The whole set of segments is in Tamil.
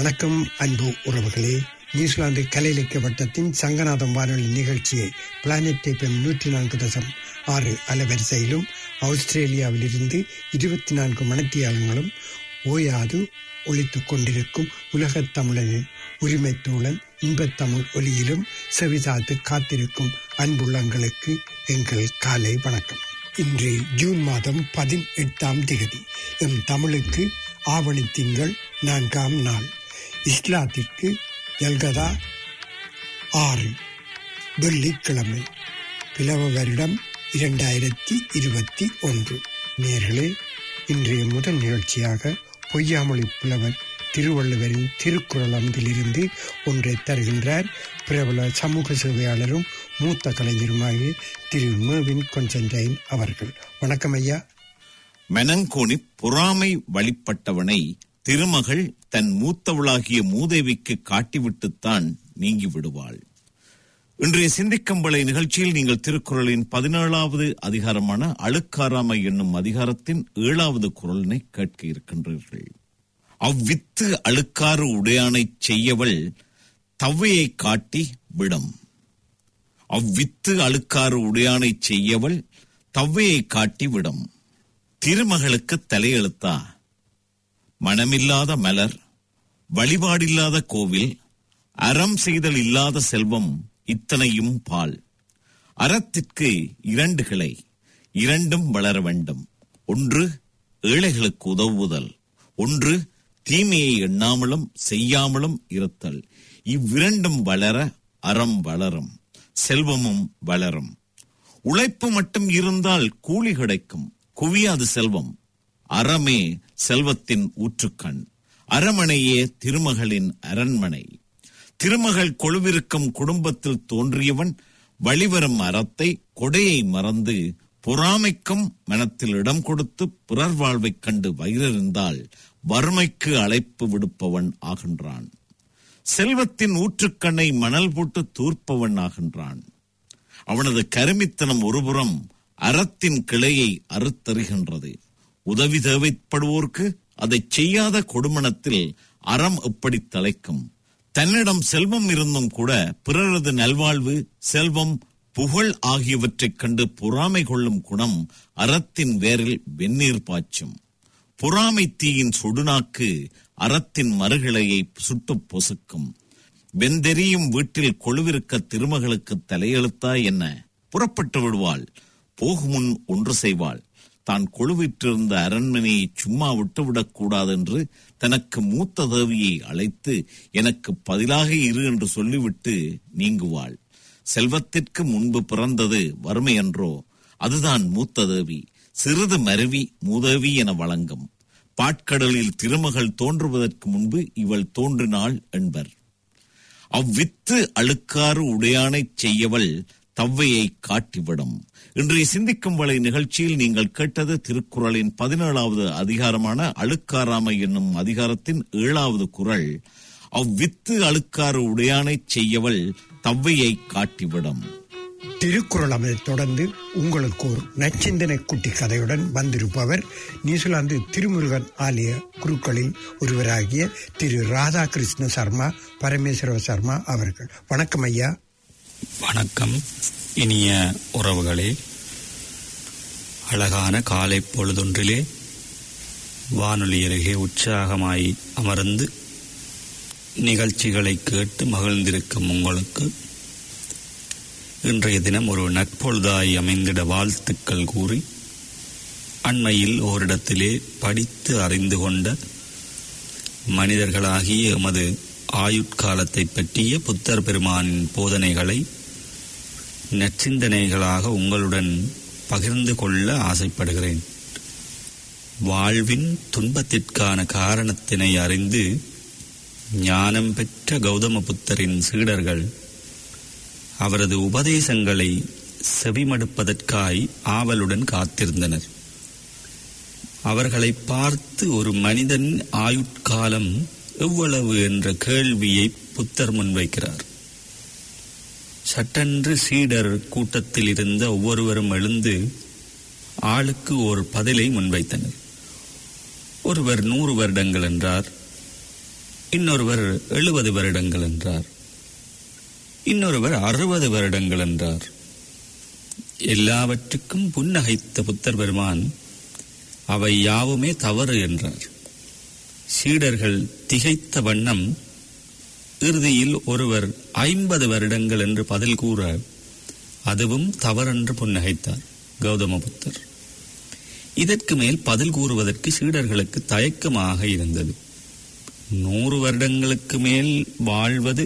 வணக்கம் அன்பு உறவுகளே நியூசிலாந்து கலை இலக்கிய வட்டத்தின் சங்கநாதம் வானொலி நிகழ்ச்சியை பிளானட் எஃப்எம் நூற்றி நான்கு தசம் ஆறு அலைவரிசையிலும் ஆஸ்திரேலியாவிலிருந்து இருபத்தி நான்கு மணத்தியாளங்களும் ஓயாது ஒழித்துக் கொண்டிருக்கும் உலகத் தமிழரின் உரிமை தோழன் இன்பத்தமிழ் ஒலியிலும் செவிசாத்து காத்திருக்கும் அன்புள்ளங்களுக்கு எங்கள் காலை வணக்கம் இன்று ஜூன் மாதம் பதினெட்டாம் திகதி எம் தமிழுக்கு ஆவணி திங்கள் நான்காம் நாள் இஸ்லாத்திற்கு எல்கதா ஆறு வெள்ளிக்கிழமை பிளவ வருடம் இரண்டாயிரத்தி இருபத்தி ஒன்று நேர்களே இன்றைய முதல் நிகழ்ச்சியாக பொய்யாமொழி புலவர் திருவள்ளுவரின் திருக்குறள் அமதிலிருந்து ஒன்றை தருகின்றார் பிரபல சமூக சேவையாளரும் மூத்த கலைஞருமாகிய திரு மேவின் கொன்சன்டைன் அவர்கள் வணக்கம் ஐயா மெனங்கோணி பொறாமை வழிபட்டவனை திருமகள் தன் மூத்தவளாகிய மூதேவிக்கு காட்டிவிட்டுத்தான் நீங்கி விடுவாள் இன்றைய சிந்திக்கம்பளை நிகழ்ச்சியில் நீங்கள் திருக்குறளின் பதினேழாவது அதிகாரமான அழுக்காராமை என்னும் அதிகாரத்தின் ஏழாவது குரலினை கேட்க இருக்கின்றீர்கள் அவ்வித்து அழுக்காறு உடையானைச் செய்யவள் தவ்வையை காட்டி விடும் அவ்வித்து அழுக்காறு உடையானைச் செய்யவள் தவ்வையை காட்டி விடும் திருமகளுக்கு தலையெழுத்தா மனமில்லாத மலர் வழிபாடில்லாத கோவில் அறம் செய்தல் இல்லாத செல்வம் இத்தனையும் பால் அறத்திற்கு இரண்டு கிளை இரண்டும் வளர வேண்டும் ஒன்று ஏழைகளுக்கு உதவுதல் ஒன்று தீமையை எண்ணாமலும் செய்யாமலும் இருத்தல் இவ்விரண்டும் வளர அறம் வளரும் செல்வமும் வளரும் உழைப்பு மட்டும் இருந்தால் கூலி கிடைக்கும் குவியாது செல்வம் அறமே செல்வத்தின் ஊற்றுக்கண் அரமனையே திருமகளின் அரண்மனை திருமகள் கொழுவிருக்கும் குடும்பத்தில் தோன்றியவன் வழிவரும் அறத்தை கொடையை மறந்து பொறாமைக்கும் மனத்தில் இடம் கொடுத்து பிறர் வாழ்வைக் கண்டு வயிறறிந்தால் வறுமைக்கு அழைப்பு விடுப்பவன் ஆகின்றான் செல்வத்தின் ஊற்றுக்கண்ணை மணல் போட்டு தூர்ப்பவன் ஆகின்றான் அவனது கருமித்தனம் ஒருபுறம் அறத்தின் கிளையை அறுத்தறிகின்றது உதவி தேவைப்படுவோர்க்கு அதை செய்யாத கொடுமணத்தில் அறம் எப்படி தலைக்கும் தன்னிடம் செல்வம் இருந்தும் கூட பிறரது நல்வாழ்வு செல்வம் புகழ் ஆகியவற்றைக் கண்டு பொறாமை கொள்ளும் குணம் அறத்தின் வேரில் வெந்நீர் பாய்ச்சும் பொறாமை தீயின் சுடுநாக்கு அறத்தின் மறுகிளையை சுட்டுப் பொசுக்கும் வெந்தெரியும் வீட்டில் கொழுவிருக்க திருமகளுக்கு தலையெழுத்தா என்ன புறப்பட்டு விடுவாள் போகுமுன் ஒன்று செய்வாள் தான் கொழுவிற்றிருந்த அரண்மனையை சும்மா விட்டுவிடக் கூடாது என்று தனக்கு மூத்த தேவியை அழைத்து எனக்கு பதிலாக இரு என்று சொல்லிவிட்டு நீங்குவாள் செல்வத்திற்கு முன்பு பிறந்தது வறுமை என்றோ அதுதான் மூத்த தேவி சிறிது மருவி மூதேவி என வழங்கும் பாட்கடலில் திருமகள் தோன்றுவதற்கு முன்பு இவள் தோன்றினாள் என்பர் அவ்வித்து அழுக்காறு உடையானைச் செய்யவள் தவ்வையை காட்டிவிடும் இன்றைய சிந்திக்கும் வலை நிகழ்ச்சியில் நீங்கள் கேட்டது திருக்குறளின் பதினேழாவது அதிகாரமான அழுக்காராமை என்னும் அதிகாரத்தின் ஏழாவது குரல் அவ்வித்து அழுக்காறு உடையானைச் செய்யவள் தவ்வையை காட்டிவிடும் திருக்குறள் அமைதை தொடர்ந்து உங்களுக்கு ஒரு நச்சிந்தனை குட்டி கதையுடன் வந்திருப்பவர் நியூசிலாந்து திருமுருகன் ஆலய குருக்களில் ஒருவராகிய திரு ராதாகிருஷ்ண சர்மா பரமேஸ்வர சர்மா அவர்கள் வணக்கம் ஐயா வணக்கம் இனிய உறவுகளே அழகான காலை பொழுதொன்றிலே வானொலி அருகே உற்சாகமாய் அமர்ந்து நிகழ்ச்சிகளை கேட்டு மகிழ்ந்திருக்கும் உங்களுக்கு இன்றைய தினம் ஒரு நட்பொழுதாய் அமைந்திட வாழ்த்துக்கள் கூறி அண்மையில் ஓரிடத்திலே படித்து அறிந்து கொண்ட மனிதர்களாகிய எமது ஆயுட்காலத்தை பற்றிய புத்தர் பெருமானின் போதனைகளை நற்சிந்தனைகளாக உங்களுடன் பகிர்ந்து கொள்ள ஆசைப்படுகிறேன் வாழ்வின் துன்பத்திற்கான காரணத்தினை அறிந்து ஞானம் பெற்ற கௌதம புத்தரின் சீடர்கள் அவரது உபதேசங்களை செவிமடுப்பதற்காய் ஆவலுடன் காத்திருந்தனர் அவர்களை பார்த்து ஒரு மனிதன் ஆயுட்காலம் எவ்வளவு என்ற கேள்வியை புத்தர் முன்வைக்கிறார் சட்டென்று சீடர் கூட்டத்தில் இருந்த ஒவ்வொருவரும் எழுந்து ஆளுக்கு ஒரு பதிலை முன்வைத்தனர் ஒருவர் நூறு வருடங்கள் என்றார் இன்னொருவர் எழுபது வருடங்கள் என்றார் இன்னொருவர் அறுபது வருடங்கள் என்றார் எல்லாவற்றுக்கும் புன்னகைத்த புத்தர் பெருமான் அவை யாவுமே தவறு என்றார் சீடர்கள் திகைத்த வண்ணம் இறுதியில் ஒருவர் ஐம்பது வருடங்கள் என்று பதில் கூற அதுவும் தவறென்று புன்னகைத்தார் கௌதம புத்தர் இதற்கு மேல் பதில் கூறுவதற்கு சீடர்களுக்கு தயக்கமாக இருந்தது நூறு வருடங்களுக்கு மேல் வாழ்வது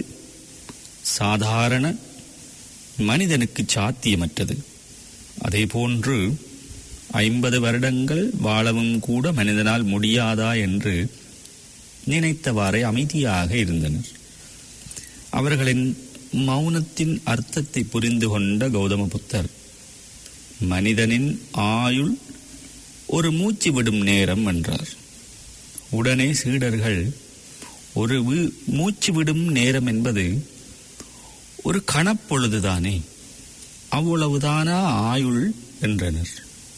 சாதாரண மனிதனுக்கு சாத்தியமற்றது அதேபோன்று ஐம்பது வருடங்கள் வாழவும் கூட மனிதனால் முடியாதா என்று நினைத்தவாறே அமைதியாக இருந்தனர் அவர்களின் மௌனத்தின் அர்த்தத்தை புரிந்து கொண்ட கௌதம புத்தர் மனிதனின் ஆயுள் ஒரு மூச்சு விடும் நேரம் என்றார் உடனே சீடர்கள் ஒரு வி- மூச்சு விடும் நேரம் என்பது ஒரு கணப்பொழுதுதானே அவ்வளவுதானா ஆயுள் என்றனர்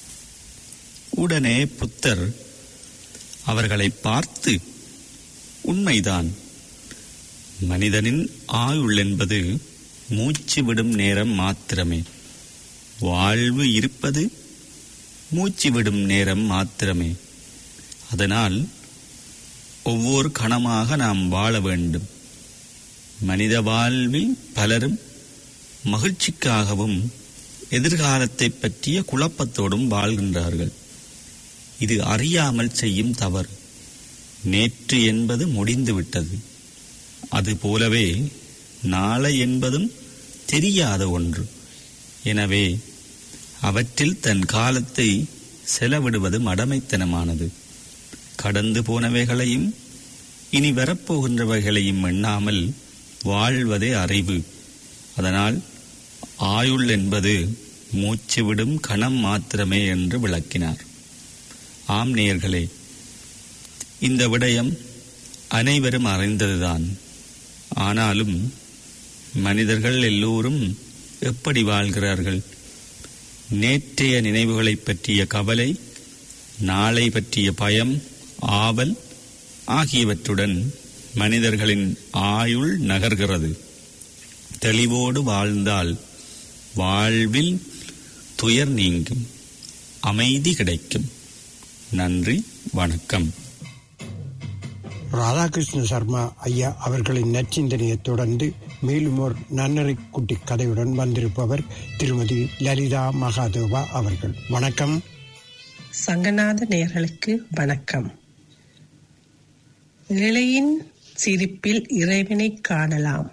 உடனே புத்தர் அவர்களை பார்த்து உண்மைதான் மனிதனின் ஆயுள் என்பது மூச்சு விடும் நேரம் மாத்திரமே வாழ்வு இருப்பது மூச்சு விடும் நேரம் மாத்திரமே அதனால் ஒவ்வொரு கணமாக நாம் வாழ வேண்டும் மனித வாழ்வில் பலரும் மகிழ்ச்சிக்காகவும் எதிர்காலத்தை பற்றிய குழப்பத்தோடும் வாழ்கின்றார்கள் இது அறியாமல் செய்யும் தவறு நேற்று என்பது முடிந்துவிட்டது அதுபோலவே நாளை என்பதும் தெரியாத ஒன்று எனவே அவற்றில் தன் காலத்தை செலவிடுவது மடமைத்தனமானது கடந்து போனவைகளையும் இனி வரப்போகின்றவைகளையும் எண்ணாமல் வாழ்வதே அறிவு அதனால் ஆயுள் என்பது மூச்சு விடும் கணம் மாத்திரமே என்று விளக்கினார் ஆம் நேயர்களே இந்த விடயம் அனைவரும் அறிந்ததுதான் ஆனாலும் மனிதர்கள் எல்லோரும் எப்படி வாழ்கிறார்கள் நேற்றைய நினைவுகளைப் பற்றிய கவலை நாளை பற்றிய பயம் ஆவல் ஆகியவற்றுடன் மனிதர்களின் ஆயுள் நகர்கிறது தெளிவோடு வாழ்ந்தால் வாழ்வில் துயர் நீங்கும் அமைதி கிடைக்கும் நன்றி வணக்கம் ராதாகிருஷ்ண சர்மா ஐயா அவர்களின் நற்சிந்தனையை தொடர்ந்து மேலும் ஒரு நன்னறி குட்டி கதையுடன் வந்திருப்பவர் திருமதி லலிதா மகாதேவா அவர்கள் வணக்கம் சங்கநாத நேர்களுக்கு வணக்கம் ஏழையின் சிரிப்பில் இறைவனை காணலாம்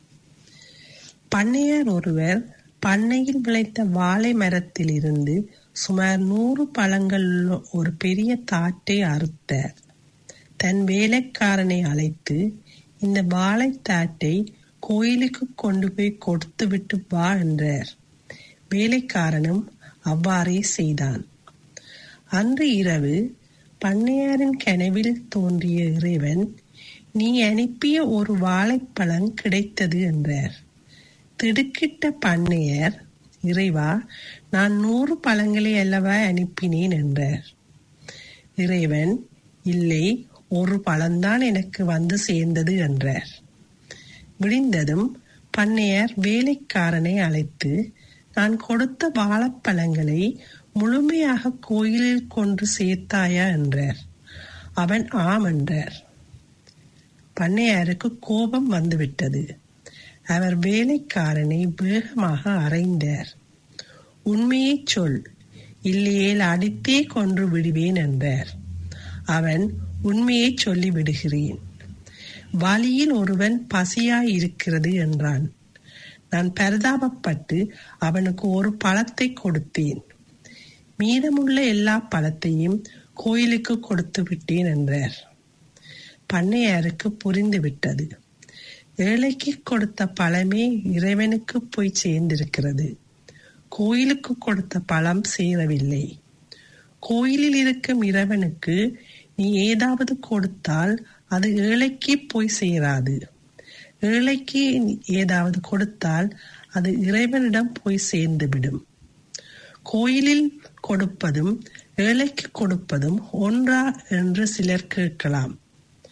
பண்ணையார் ஒருவர் பண்ணையில் விளைத்த வாழை மரத்திலிருந்து சுமார் நூறு பழங்கள் உள்ள ஒரு பெரிய தாட்டை அறுத்தார் தன் வேலைக்காரனை அழைத்து இந்த வாழைத்தாட்டை கோயிலுக்கு கொண்டு போய் கொடுத்து விட்டு வா என்றார் வேலைக்காரனும் அவ்வாறே செய்தான் அன்று இரவு பண்ணையாரின் கனவில் தோன்றிய இறைவன் நீ அனுப்பிய ஒரு வாழைப்பழம் கிடைத்தது என்றார் திடுக்கிட்ட பண்ணையர் இறைவா நான் நூறு பழங்களை அல்லவா அனுப்பினேன் என்றார் இறைவன் இல்லை ஒரு பழம்தான் எனக்கு வந்து சேர்ந்தது என்றார் விடிந்ததும் பண்ணையார் வேலைக்காரனை அழைத்து நான் கொடுத்த வாழைப்பழங்களை முழுமையாக கோயிலில் கொண்டு சேர்த்தாயா என்றார் அவன் ஆம் என்றார் பண்ணையாருக்கு கோபம் வந்துவிட்டது அவர் வேலைக்காரனை வேகமாக அறைந்தார் உண்மையை சொல் இல்லையேல் அடித்தே கொன்று விடுவேன் என்றார் அவன் உண்மையை சொல்லி விடுகிறேன் வழியில் ஒருவன் பசியாய் இருக்கிறது என்றான் நான் பரிதாபப்பட்டு அவனுக்கு ஒரு பழத்தை கொடுத்தேன் மீதமுள்ள எல்லா பழத்தையும் கோயிலுக்கு கொடுத்து விட்டேன் என்றார் பண்ணையாருக்கு புரிந்து விட்டது ஏழைக்கு கொடுத்த பழமே இறைவனுக்கு போய் சேர்ந்திருக்கிறது கோயிலுக்கு கொடுத்த பழம் சேரவில்லை கோயிலில் இருக்கும் இறைவனுக்கு நீ ஏதாவது கொடுத்தால் அது ஏழைக்கு போய் சேராது ஏழைக்கு நீ ஏதாவது கொடுத்தால் அது இறைவனிடம் போய் சேர்ந்துவிடும் கோயிலில் கொடுப்பதும் ஏழைக்கு கொடுப்பதும் ஒன்றா என்று சிலர் கேட்கலாம்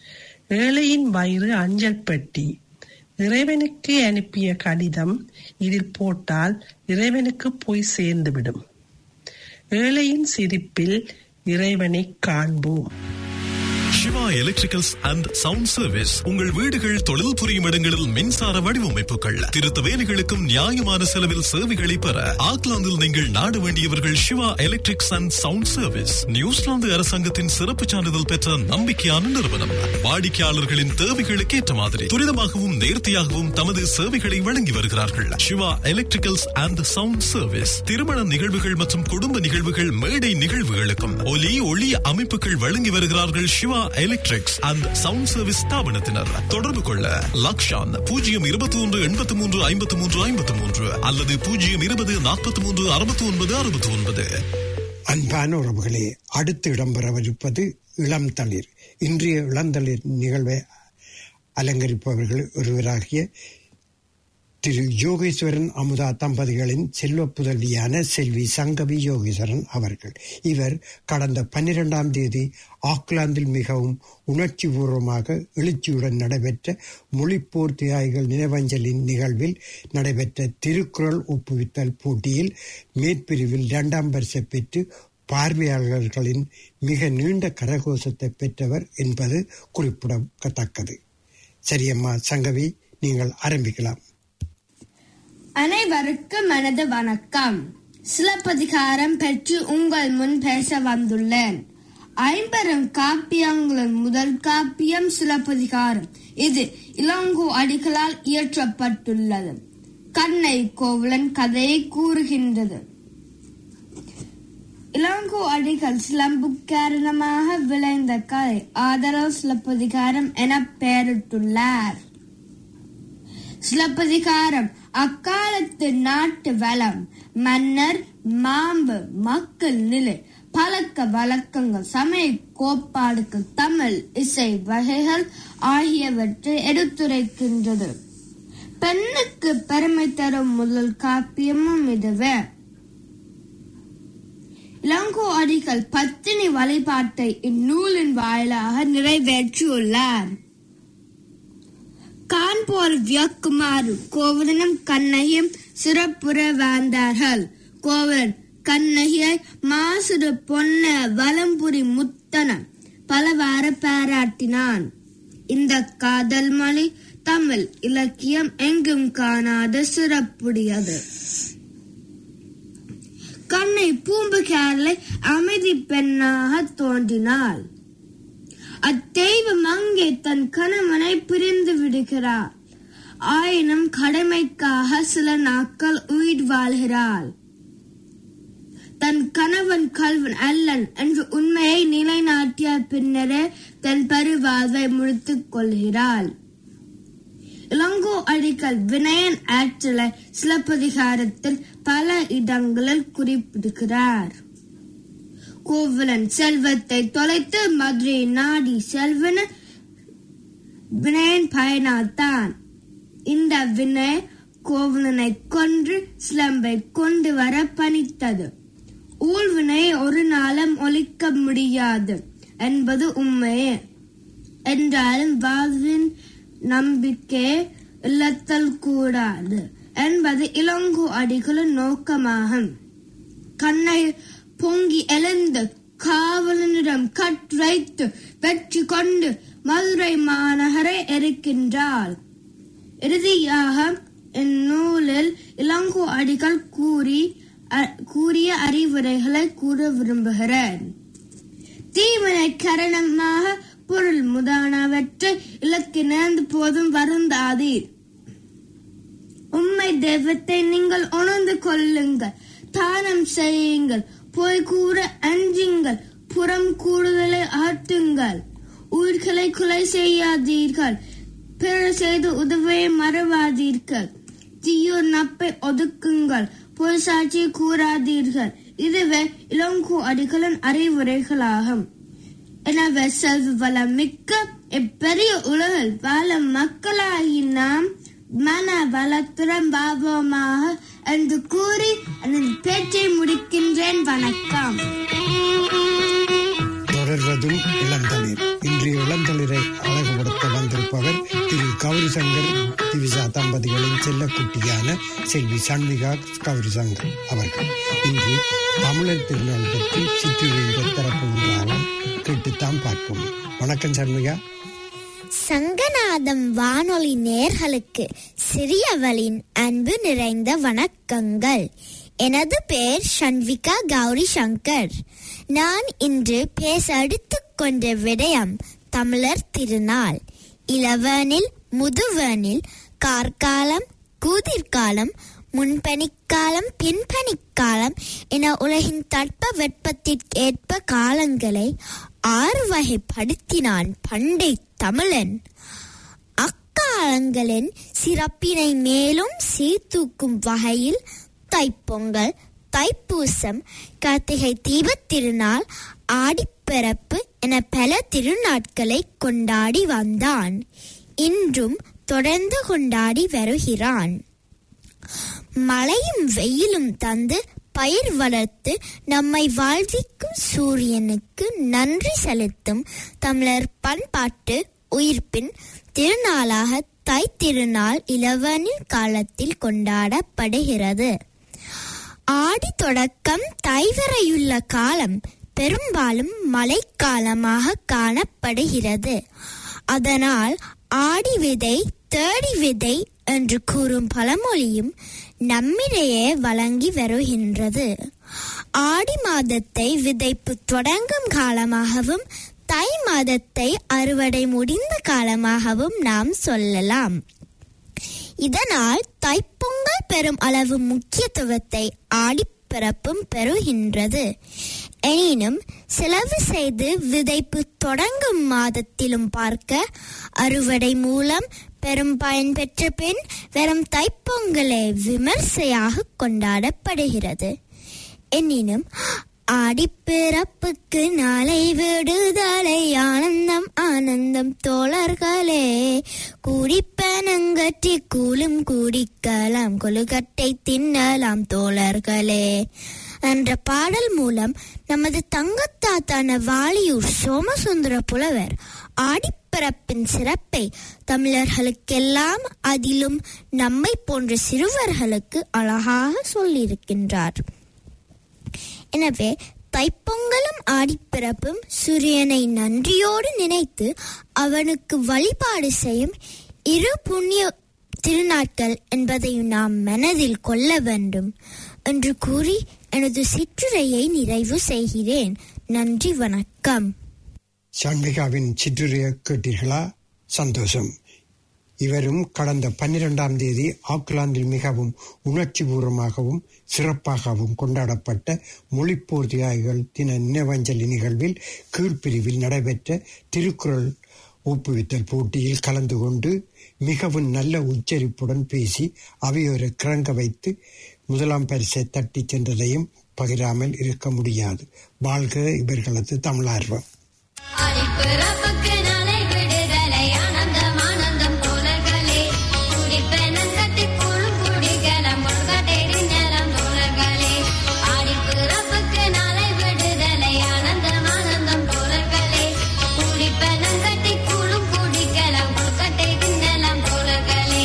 ஏழையின் வயிறு அஞ்சல் பெட்டி இறைவனுக்கு அனுப்பிய கடிதம் இதில் போட்டால் இறைவனுக்கு போய் சேர்ந்துவிடும் ஏழையின் சிரிப்பில் இறைவனை காண்போம் Siva electricals and sound service உங்கள் வீடுகள் தொழில் புரியும் இடங்களில் மின்சார வடிவமைப்புகள் திருத்த வேலைகளுக்கும் நியாயமான செலவில் சேவைகளை பெற ஆக்லாந்தில் நீங்கள் நாட வேண்டியவர்கள் Siva electrics and sound service New Zealand அரசாங்கத்தின் சிறப்பு சான்றிதழ் பெற்ற நம்பிக்கையான நிறுவனம் வாடிக்கையாளர்களின் தேவைகளுக்கு ஏற்ற மாதிரி துரிதமாகவும் நேர்த்தியாகவும் தமது சேவைகளை வழங்கி வருகிறார்கள் Siva electricals and sound service திருமண நிகழ்வுகள் மற்றும் குடும்ப நிகழ்வுகள் மேடை நிகழ்வுகளுக்கும் ஒலி ஒளி அமைப்புகள் வழங்கி வருகிறார்கள் Siva electrics and sound service ஸ்தாபனத்தினர் தொடர்பு கொள்ள லக்ஷான் பூஜ்ஜியம் இருபத்தி ஒன்று எண்பத்தி மூன்று ஐம்பத்தி மூன்று ஐம்பத்தி மூன்று அல்லது பூஜ்ஜியம் இருபது நாற்பத்தி மூன்று அறுபத்தி ஒன்பது அறுபத்தி ஒன்பது அன்பான உறவுகளே அடுத்து இடம்பெறவிருப்பது இளம் தளிர் இன்றைய இளந்தளிர் நிகழ்வை அலங்கரிப்பவர்கள் ஒருவராகிய திரு யோகேஸ்வரன் அமுதா தம்பதிகளின் செல்வ புதல்வியான செல்வி சங்கவி யோகேஸ்வரன் அவர்கள் இவர் கடந்த பன்னிரெண்டாம் தேதி ஆக்லாந்தில் மிகவும் உணர்ச்சி பூர்வமாக எழுச்சியுடன் நடைபெற்ற மொழிப்போர் தியாகிகள் நினைவஞ்சலின் நிகழ்வில் நடைபெற்ற திருக்குறள் ஒப்புவித்தல் போட்டியில் மேற்பிரிவில் இரண்டாம் பரிசை பெற்று பார்வையாளர்களின் மிக நீண்ட கரகோஷத்தை பெற்றவர் என்பது குறிப்பிடத்தக்கது சரியம்மா சங்கவி நீங்கள் ஆரம்பிக்கலாம் அனைவருக்கும் எனது வணக்கம் சிலப்பதிகாரம் பெற்று உங்கள் முன் பேச வந்துள்ளேன் ஐம்பெரும் காப்பியங்களின் முதல் காப்பியம் சிலப்பதிகாரம் இது இளங்கோ அடிகளால் இயற்றப்பட்டுள்ளது கண்ணை கோவலன் கதையை கூறுகின்றது இளங்கோ அடிகள் சிலம்பு காரணமாக விளைந்த கதை ஆதரவு சிலப்பதிகாரம் என பெயரிட்டுள்ளார் சிலப்பதிகாரம் அக்காலத்து நாட்டு வளம் மன்னர் மாம்பு மக்கள் நிலை பழக்க வழக்கங்கள் சமய கோட்பாடுகள் தமிழ் இசை வகைகள் ஆகியவற்றை எடுத்துரைக்கின்றது பெண்ணுக்கு பெருமை தரும் முதல் காப்பியமும் இதுவே இளங்கோ அடிகள் பத்தினி வழிபாட்டை இந்நூலின் வாயிலாக நிறைவேற்றியுள்ளார் கான்போர் வியக்குமாறு கோவலனும் கண்ணகியும் சிறப்புற வாழ்ந்தார்கள் கோவலன் கண்ணகியை மாசுடு பொன்ன வலம்புரி முத்தன பலவாறு பாராட்டினான் இந்த காதல் மொழி தமிழ் இலக்கியம் எங்கும் காணாத சிறப்புடையது கண்ணை பூம்புகாரலை அமைதி பெண்ணாக தோன்றினாள் அத்தெய்வம் அங்கே தன் கணவனை பிரிந்து விடுகிறார் ஆயினும் கடமைக்காக சில நாட்கள் உயிர் வாழ்கிறாள் தன் கணவன் கல்வன் அல்லன் என்ற உண்மையை நிலைநாட்டிய பின்னரே தன் பருவாழ்வை முடித்துக் கொள்கிறாள் இளங்கோ அடிகள் வினயன் ஆற்றலை சிலப்பதிகாரத்தில் பல இடங்களில் குறிப்பிடுகிறார் கோவலன் செல்வத்தை தொலைத்து மதுரை நாடி செல்வன வினயன் பயனாத்தான் இந்த வினய கோவலனை கொன்று சிலம்பை கொண்டு வர பணித்தது ஊழ்வினை ஒரு நாளும் ஒழிக்க முடியாது என்பது உண்மையே என்றாலும் வாழ்வின் நம்பிக்கை இழத்தல் கூடாது என்பது இளங்கோ அடிகளின் நோக்கமாகும் கண்ணை பொங்கி எழுந்து காவலனிடம் கற்றைத்து வெற்றி கொண்டு மதுரை மாநகரை எரிக்கின்றாள் இறுதியாக இந்நூலில் இளங்கோ அடிகள் கூறி அ- கூறிய அறிவுரைகளை கூற விரும்புகிறேன் தீவினை காரணமாக பொருள் முதானவற்றை இலக்கு நேர்ந்து போதும் வருந்தாதீர் உண்மை தெய்வத்தை நீங்கள் உணர்ந்து கொள்ளுங்கள் தானம் செய்யுங்கள் போய் கூற அஞ்சுங்கள் புறம் கூடுதலை ஆட்டுங்கள் உயிர்களை கொலை செய்யாதீர்கள் பிறர் செய்து உதவியை மறவாதீர்கள் தீயோர் நப்பை ஒதுக்குங்கள் பொய் சாட்சி கூறாதீர்கள் இதுவே இளங்கோ அடிகளின் அறிவுரைகளாகும் எனவே செல்வ வளம் மிக்க இப்பெரிய உலகில் வாழும் மக்களாகி நாம் மன வளத்துடன் பாவமாக என்று கூறி எனது பேச்சை முடிக்கின்றேன் வணக்கம் தொடர்வதும் இளந்தளிர் இன்றைய இளந்தளிரை அழகுபடுத்த செல்லக்குட்டியான செல்வி சண்மிகா கௌரி சங்கர் அவர்கள் இன்று தமிழர் திருநாள் பற்றி சிற்றுரையிட தரப்போகிறார்கள் கேட்டுத்தான் பார்ப்போம் வணக்கம் சண்மிகா சங்கநாதம் வானொலி நேர்களுக்கு சிறியவளின் அன்பு நிறைந்த வணக்கங்கள் எனது பெயர் ஷண்விகா கௌரி சங்கர் நான் இன்று பேச எடுத்துக் கொண்ட விடயம் தமிழர் திருநாள் இளவேனில் முதுவேனில் கார்காலம் கூதிர்காலம் முன்பனிக்காலம் பின்பனிக்காலம் என உலகின் தட்ப வெப்பத்திற்கேற்ப காலங்களை ஆறு வகைப்படுத்தினான் பண்டை தமிழன் அக்காலங்களின் சிறப்பினை மேலும் சீர்தூக்கும் வகையில் தைப்பொங்கல் தைப்பூசம் கார்த்திகை தீபத் திருநாள் ஆடிப்பிறப்பு என பல திருநாட்களை கொண்டாடி வந்தான் இன்றும் தொடர்ந்து கொண்டாடி வருகிறான் மழையும் வெயிலும் தந்து பயிர் வளர்த்து நம்மை வாழ்விக்கும் சூரியனுக்கு நன்றி செலுத்தும் தமிழர் பண்பாட்டு உயிர்ப்பின் திருநாளாக தை திருநாள் இளவனில் காலத்தில் கொண்டாடப்படுகிறது ஆடி தொடக்கம் தை வரையுள்ள காலம் பெரும்பாலும் மழைக்காலமாக காணப்படுகிறது அதனால் ஆடி விதை தேடி விதை என்று கூறும் பழமொழியும் நம்மிடையே வழங்கி வருகின்றது ஆடி மாதத்தை விதைப்பு தொடங்கும் காலமாகவும் தை மாதத்தை அறுவடை முடிந்த காலமாகவும் நாம் சொல்லலாம் இதனால் தைப்பொங்கல் பெரும் அளவு முக்கியத்துவத்தை ஆடிப்பிறப்பும் பெறுகின்றது எனினும் செலவு செய்து விதைப்பு தொடங்கும் மாதத்திலும் பார்க்க அறுவடை மூலம் பெரும் பயன் பெற்ற பின் வெறும் தைப்பொங்கலே விமர்சையாக கொண்டாடப்படுகிறது எனினும் ஆடிப்பிறப்புக்கு நாளை விடுதலை ஆனந்தம் ஆனந்தம் தோழர்களே கூடிப்பனங்கட்டி கூலும் கூடிக்கலாம் கொழுக்கட்டை தின்னலாம் தோழர்களே என்ற பாடல் மூலம் நமது தங்கத்தாத்தான வாலியூர் சோமசுந்தர புலவர் ஆடிப்பிறப்பின் சிறப்பை தமிழர்களுக்கெல்லாம் அதிலும் நம்மை போன்ற சிறுவர்களுக்கு அழகாக சொல்லியிருக்கின்றார் எனவே தைப்பொங்கலும் ஆடிப்பிறப்பும் சூரியனை நன்றியோடு நினைத்து அவனுக்கு வழிபாடு செய்யும் இரு புண்ணிய திருநாட்கள் என்பதை நாம் மனதில் கொள்ள வேண்டும் என்று கூறி எனது சிற்றுரையை நிறைவு செய்கிறேன் நன்றி வணக்கம் சண்மிகாவின் சிற்றுரையை கேட்டீர்களா சந்தோஷம் இவரும் கடந்த பன்னிரெண்டாம் தேதி ஆக்லாந்தில் மிகவும் உணர்ச்சிபூர்வமாகவும் சிறப்பாகவும் கொண்டாடப்பட்ட மொழிப்போர் தியாகிகள் தின நினைவஞ்சலி நிகழ்வில் கீழ்ப்பிரிவில் நடைபெற்ற திருக்குறள் ஒப்புவித்தல் போட்டியில் கலந்து கொண்டு மிகவும் நல்ல உச்சரிப்புடன் பேசி அவையோரை கிறங்க வைத்து முதலாம் பரிசை தட்டிச் சென்றதையும் பகிராமல் இருக்க முடியாது வாழ்க இவர்களது தமிழார்வம் ஆடிப்பிறப்புக்கு நாளை விடுதலை ஆனந்தம் ஆனந்தம் தோழர்களே குடிப்பெனங்கட்டி குழும் குடிக்கலாம் கொள்கட்டை நிலம் தோழர்களே ஆடிப்பிறப்புக்கு நாளை விடுதலை ஆனந்தம் ஆனந்தம் தோழர்களே குடிப்பெனங்கட்டி குழும் குடிக்கலாம் கொள்கட்டை நிலம் தோழர்களே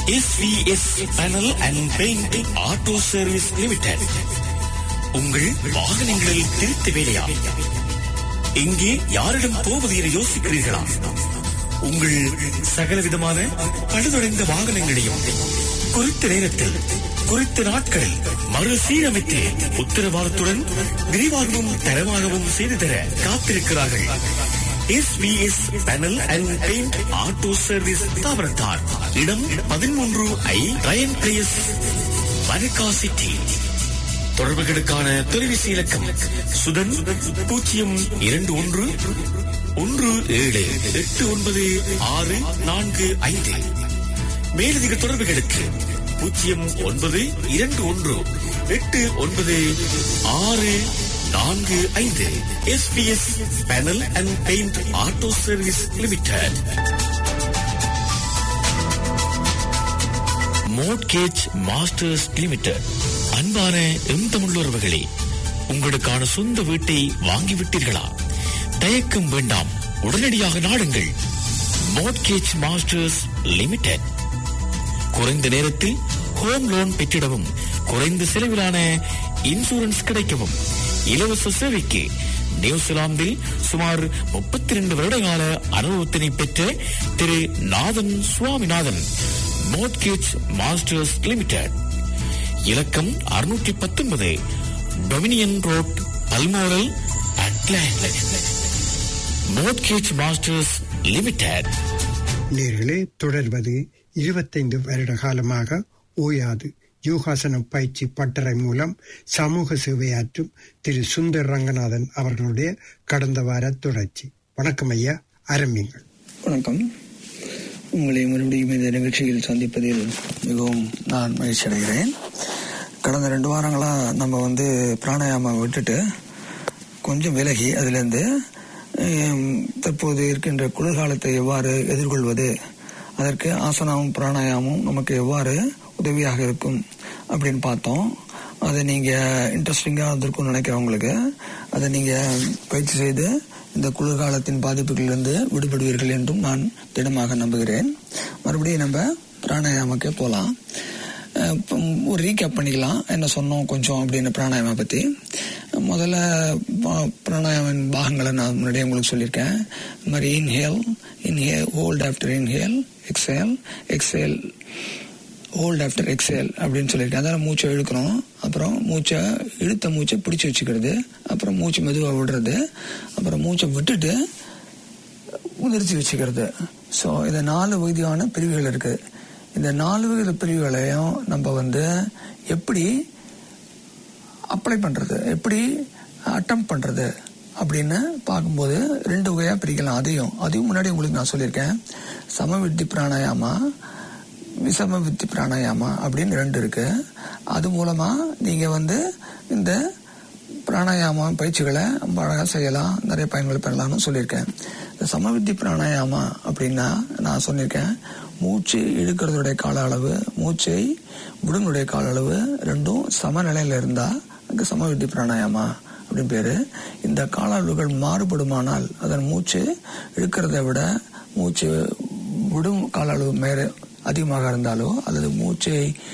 SVS panel and paint auto service limited உங்கள் வாகனங்களில் திருத்த வேலையா எங்கே யாரிடம் போவது என யோசிக்கிறீர்களா உங்கள் சகலவிதமான பழுதடைந்த வாகனங்களையும் குறித்த நேரத்தில் குறித்த நாட்களில் மறுசீரமைத்து உத்தரவாதத்துடன் விரிவாகவும் தரமாகவும் செய்து தர காத்திருக்கிறார்கள் SVS panel and paint auto service தாவரத்தார் இடம் பதிமூன்று ஐ ரயன் பிளேஸ் வனகா சிட்டி தொடர்புகளுக்கான தொலைபேசி இலக்கம் சுதன் பூஜ்ஜியம் இரண்டு ஒன்று ஒன்று ஏழு எட்டு ஒன்பது ஆறு நான்கு ஐந்து மேலதிக தொடர்புகளுக்கு பூஜ்ஜியம் ஒன்பது இரண்டு ஒன்று எட்டு ஒன்பது ஆறு நான்கு ஐந்து SPS panel and paint auto service limited mortgage masters limited அன்பான எம் தமிழுறவுகளே உங்களுக்கான சொந்த வீட்டை வாங்கிவிட்டீர்களா தயக்கம் வேண்டாம் உடனடியாக நாடுங்கள் மோட்கேஜ் மாஸ்டர்ஸ் லிமிடெட் குறைந்த நேரத்தில் ஹோம் லோன் பெற்றிடவும் குறைந்த செலவிலான இன்சூரன்ஸ் கிடைக்கவும் இலவச சேவைக்கு நியூசிலாந்தில் சுமார் முப்பத்தி ரெண்டு வருடகால அனுபவத்தினை பெற்ற Thirunathan Swaminathan mortgage masters limited இலக்கம் அறுநூற்றி பத்தொன்பது Dominion Road Balmoral Auckland mortgage masters limited நேர்களே தொடர்வது இருபத்தைந்து வருட காலமாக ஓயாது யோகாசன பயிற்சி பட்டறை மூலம் சமூக சேவையாற்றும் திரு சுந்தர் ரங்கநாதன் அவர்களுடைய கடந்த வார தொடர்ச்சி வணக்கம் ஐயா ஆரம்பிங்கள் வணக்கம் உங்களை மறுபடியும் இந்த நிகழ்ச்சியில் சந்திப்பதில் மிகவும் நான் மகிழ்ச்சி அடைகிறேன் கடந்த ரெண்டு வாரங்களாக நம்ம வந்து பிராணாயாமம் விட்டுட்டு கொஞ்சம் விலகி அதிலிருந்து ஹம், தற்போது இருக்கின்ற குளிர்காலத்தை எவ்வாறு எதிர்கொள்வது அதற்கு ஆசனமும் பிராணாயாமமும் நமக்கு எவ்வாறு உதவியாக இருக்கும் அப்படின்னு பார்த்தோம் அதை நீங்கள் இன்ட்ரெஸ்டிங்காக இருந்திருக்கும்னு நினைக்கிறவங்களுக்கு அதை நீங்கள் பயிற்சி செய்து இந்த குளிர்காலத்தின் பாதிப்புகளிலிருந்து விடுபடுவீர்கள் என்றும் நான் திடமாக நம்புகிறேன் மறுபடியும் நம்ம பிராணாயாமக்கே போகலாம் அஹ் இப்போ ஒரு ரீகேப் பண்ணிக்கலாம் என்ன சொன்னோம் கொஞ்சம் அப்படின்னு பிராணாயாம பற்றி முதல்ல பா- பிராணாயாமின் பாகங்களை நான் முன்னாடியே உங்களுக்கு சொல்லியிருக்கேன் இந்த மாதிரி inhale inhale hold after inhale exhale exhale hold after exhale அப்படின்னு சொல்லியிருக்கேன் அதாவது மூச்சை இழுக்கிறோம் அப்புறம் மூச்சை இழுத்த மூச்சை பிடிச்சி வச்சுக்கிறது அப்புறம் மூச்சு மெதுவாக விடுறது அப்புறம் மூச்சை விட்டுட்டு உதிர்ச்சி வச்சுக்கிறது ஸோ இந்த நாலு விதமான பிரிவுகள் இருக்கு இந்த நாலு வித பிரிவுகளையும் நம்ம வந்து எப்படி அப்ளை பண்றது எப்படி அட்டம் பண்றது அப்படின்னு பார்க்கும்போது ரெண்டு வகையா பிரிக்கலாம் அதையும் அதையும் முன்னாடி உங்களுக்கு நான் சொல்லியிருக்கேன் சமவித்தி பிராணாயாமா விசம வித்தி பிராணாயாமா அப்படின்னு ரெண்டு இருக்கு அது மூலமா நீங்க வந்து இந்த பிராணாயாமா பயிற்சிகளை ரொம்ப அழகா செய்யலாம் நிறைய பயன்கள் பெறலாம்னு சொல்லியிருக்கேன் இந்த சமவித்தி பிராணாயாமா அப்படின்னா நான் சொல்லியிருக்கேன் மூச்சு இழுக்கிறதுடைய கால அளவு மூச்சை விடுனுடைய கால அளவு ரெண்டும் சமநிலையில இருந்தா அங்க சமவித்தி பிராணாயாமா அப்படின்னு பேரு இந்த கால அளவுகள் மாறுபடுமானால் அதன் மூச்சு இழுக்கிறதை விட மூச்சு விடும் கால அளவு மேல அதிகமாக இருந்தாலோ அல்லது மூச்சை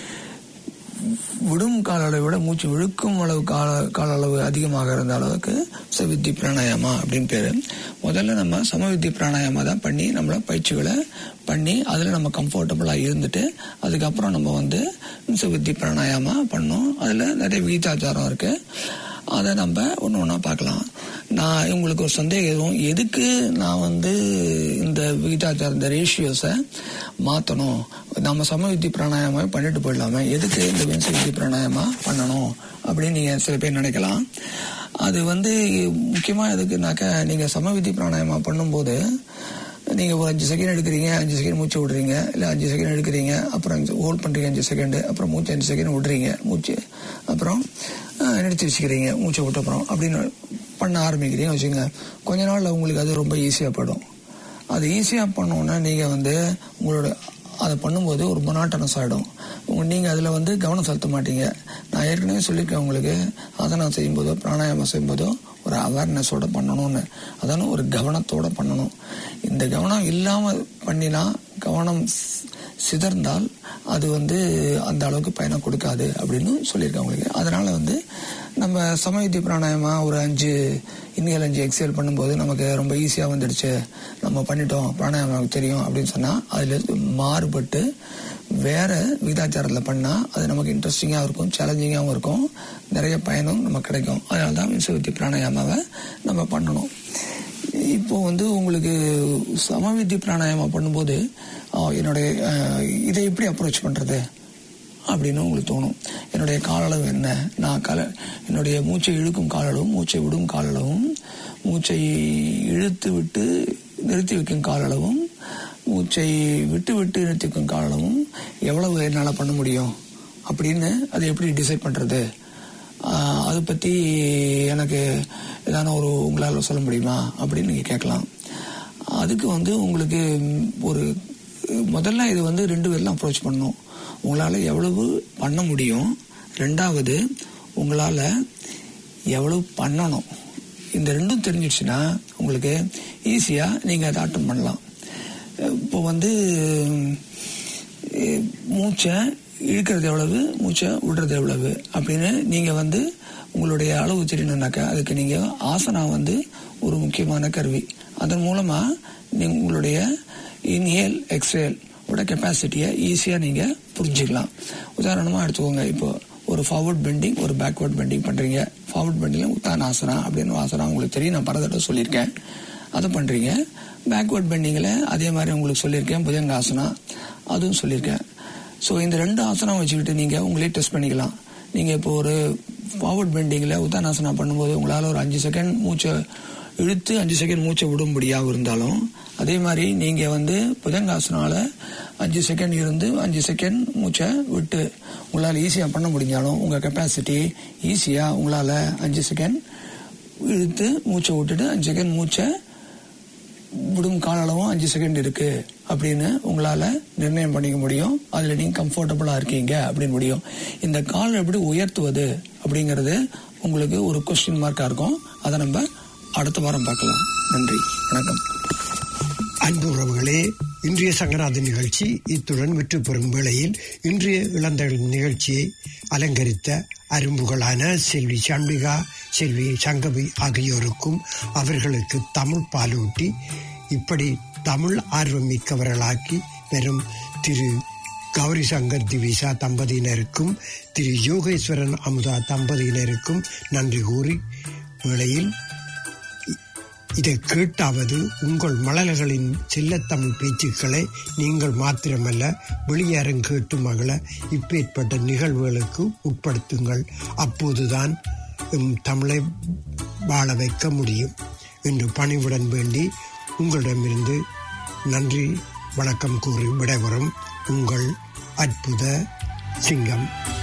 விடும் கால அளவை விட மூச்சு இழுக்கும் அளவு கால கால அளவு அதிகமாக இருந்த அளவுக்கு சவித்தி பிராணாயாமா அப்படின்னு பேரு முதல்ல நம்ம சமவித்தி பிராணாயாமா தான் பண்ணி நம்மள பயிற்சிகளை பண்ணி அதில் நம்ம கம்ஃபர்டபுளாக இருந்துட்டு அதுக்கப்புறம் நம்ம வந்து சவித்தி பிராணாயாமா பண்ணோம் அதில் நிறைய விகிதாச்சாரம் இருக்கு அதை நம்ம ஒன்று ஒன்றா பார்க்கலாம் நான் உங்களுக்கு ஒரு சந்தேகம் எதுவும் எதுக்கு நான் வந்து இந்த விகிதாச்சாரம் இந்த ரேஷியோஸை மாற்றணும் நம்ம சமவித்தி பிராணாயாமா பண்ணிட்டு போயிடலாமே எதுக்கு இந்த வின்சவித்தி பிராணாயாமா பண்ணணும் அப்படின்னு நீங்கள் சில பேர் நினைக்கலாம் அது வந்து முக்கியமாக எதுக்குனாக்கா நீங்கள் சமவித்தி பிராணாயாமா பண்ணும்போது நீங்க ஒரு அஞ்சு செகண்ட் எடுக்கிறீங்க அஞ்சு செகண்ட் மூச்சு விடுறீங்க இல்ல அஞ்சு செகண்ட் எடுக்கிறீங்க அப்புறம் ஹோல்ட் பண்றீங்க அஞ்சு செகண்ட் அப்புறம் மூச்சு அஞ்சு செகண்ட் விடுறீங்க மூச்சு அப்புறம் அஹ், நிறுத்தி வச்சுக்கிறீங்க மூச்சை விட்ட அப்புறம் அப்படின்னு பண்ண ஆரம்பிக்கிறீங்க வச்சுங்க கொஞ்ச நாள்ல உங்களுக்கு அது ரொம்ப ஈஸியா படும் அது ஈஸியா பண்ணோன்னா நீங்க வந்து உங்களோட அதை பண்ணும்போது ஒரு மொனாட்டனஸ் ஆகிடும் நீங்கள் அதில் வந்து கவனம் செலுத்த மாட்டீங்க நான் ஏற்கனவே சொல்லியிருக்கேன் உங்களுக்கு ஆசனம் செய்யும்போதோ பிராணாயாமம் செய்யும்போதோ ஒரு அவேர்னஸோட பண்ணணும்னு அதான ஒரு கவனத்தோட பண்ணணும் இந்த கவனம் இல்லாமல் பண்ணினா கவனம் ஸ்- சிதறந்தால் அது வந்து அந்த அளவுக்கு பயணம் கொடுக்காது அப்படின்னு சொல்லியிருக்காங்க உங்களுக்கு அதனால வந்து நம்ம சமயுத்தி பிராணாயமா ஒரு அஞ்சு இன்ஹேல் அஞ்சு எக்ஸேல் பண்ணும்போது நமக்கு ரொம்ப ஈஸியாக வந்துடுச்சு நம்ம பண்ணிட்டோம் பிராணாயாமம் நமக்கு தெரியும் அப்படின்னு சொன்னால் அதில் மாறுபட்டு வேற விகிதாச்சாரத்தில் பண்ணால் அது நமக்கு இன்ட்ரெஸ்டிங்காக இருக்கும் சேலஞ்சிங்காகவும் இருக்கும் நிறைய பயனும் நமக்கு கிடைக்கும் அதனால தான் விசுவத்தி பிராணாயாமாவை நம்ம பண்ணணும் இப்போ வந்து உங்களுக்கு சமவித்தி பிராணாயாமம் பண்ணும்போது ஆ, என்னுடைய ஆ, இதை எப்படி அப்ரோச் பண்ணுறது அப்படின்னு உங்களுக்கு தோணும் என்னுடைய கால அளவு என்ன நான் கால என்னுடைய மூச்சை இழுக்கும் கால அளவும் மூச்சை விடும் கால அளவும் மூச்சை இழுத்து விட்டு நிறுத்தி வைக்கும் கால அளவும் மூச்சை விட்டு விட்டு நிறுத்தி வைக்கும் கால அளவும் எவ்வளவு என்னால் பண்ண முடியும் அப்படின்னு அதை எப்படி டிசைட் பண்ணுறது அதை பற்றி எனக்கு ஏதான ஒரு உங்களால் சொல்ல முடியுமா அப்படின்னு நீங்கள் கேட்கலாம் அதுக்கு வந்து உங்களுக்கு ம், ஒரு முதல்ல இது வந்து ரெண்டு பேர்லாம் அப்ரோச் பண்ணணும் உங்களால் எவ்வளவு பண்ண முடியும் ரெண்டாவது உங்களால் எவ்வளவு பண்ணணும் இந்த ரெண்டும் தெரிஞ்சிடுச்சுன்னா உங்களுக்கு ஈஸியாக நீங்கள் அதை அட்டன் பண்ணலாம் இப்போ வந்து அஹ், மூச்சை இழுக்கிறது எவ்வளவு மூச்சை விடுறது எவ்வளவு அப்படின்னு நீங்கள் வந்து உங்களுடைய அளவு தெரியணுன்னாக்கா அதுக்கு நீங்கள் ஆசனா வந்து ஒரு முக்கியமான கருவி அதன் மூலமாக நீங்கள் உங்களுடைய இன்ஹேல் எக்ஸேல் ஓட கெப்பாசிட்டியை ஈஸியாக நீங்கள் புரிஞ்சுக்கலாம் உதாரணமாக எடுத்துக்கோங்க இப்போ ஒரு ஃபார்வர்ட் பெண்டிங் ஒரு பேக்வர்ட் பெண்டிங் பண்ணுறீங்க ஃபார்வர்ட் பெண்டிங்கில் உத்தான ஆசனா அப்படின்னு ஒரு ஆசனா உங்களுக்கு தெரியும் நான் பல தடவை சொல்லியிருக்கேன் அதை பண்ணுறீங்க பேக்வர்ட் பெண்டிங்கில் அதே மாதிரி உங்களுக்கு சொல்லியிருக்கேன் புஜங்காசனா அதுவும் சொல்லியிருக்கேன் ஸோ இந்த ரெண்டு ஆசனம் வச்சுக்கிட்டு நீங்கள் உங்களே டெஸ்ட் பண்ணிக்கலாம் நீங்கள் இப்போ ஒரு ஃபார்வர்ட் பெண்டிங்கில் உத்தானாசனா பண்ணும்போது உங்களால் ஒரு அஞ்சு செகண்ட் மூச்சை இழுத்து அஞ்சு செகண்ட் மூச்சை விடும்படியாக இருந்தாலும் அதே மாதிரி நீங்கள் வந்து புஜங்காசனால அஞ்சு செகண்ட் இருந்து அஞ்சு செகண்ட் மூச்சை விட்டு உங்களால் ஈஸியாக பண்ண முடிஞ்சாலும் உங்கள் கெப்பாசிட்டி ஈஸியாக உங்களால் அஞ்சு செகண்ட் இழுத்து மூச்சை விட்டுட்டு அஞ்சு செகண்ட் மூச்சை விடும் கால அளவும் அஞ்சு செகண்ட் இருக்கு அப்படின்னு உங்களால நிர்ணயம் பண்ணிக்க முடியும் அதுல நீங்க கம்ஃபர்டபுளா இருக்கீங்க அப்படின்னு முடியும் இந்த கால் எப்படி உயர்த்துவது அப்படிங்கிறது உங்களுக்கு ஒரு கொஸ்டின் மார்க்கா இருக்கும் அதை நம்ம அடுத்த வாரம் பார்க்கலாம் நன்றி வணக்கம் அன்பு உறவுகளே இன்றைய சங்கராதி நிகழ்ச்சி இத்துடன் விற்று பெறும் வேளையில் இன்றைய இளந்தகள் நிகழ்ச்சியை அலங்கரித்த அரும்புகளான செல்வி சண்பிகா செல்வி சங்கவி ஆகியோருக்கும் அவர்களுக்கு தமிழ் பாலூட்டி இப்படி தமிழ் ஆர்வம் மிக்கவர்களாக்கி வரும் திரு கௌரி சங்கர் திவிசா தம்பதியினருக்கும் திரு யோகேஸ்வரன் அமுதா தம்பதியினருக்கும் நன்றி கூறி வேளையில் இதை கேட்டாவது உங்கள் மழலைகளின் செல்லத்தமிழ் பேச்சுக்களை நீங்கள் மாத்திரமல்ல வெளியாரும் கேட்டு மகள இப்பேற்பட்ட நிகழ்வுகளுக்கு உட்படுத்துங்கள் அப்போதுதான் எம் தமிழை வாழ வைக்க முடியும் என்று பணிவுடன் வேண்டி உங்களிடமிருந்து நன்றி வணக்கம் கூறி விடைபெறும் உங்கள் அற்புத சிங்கம்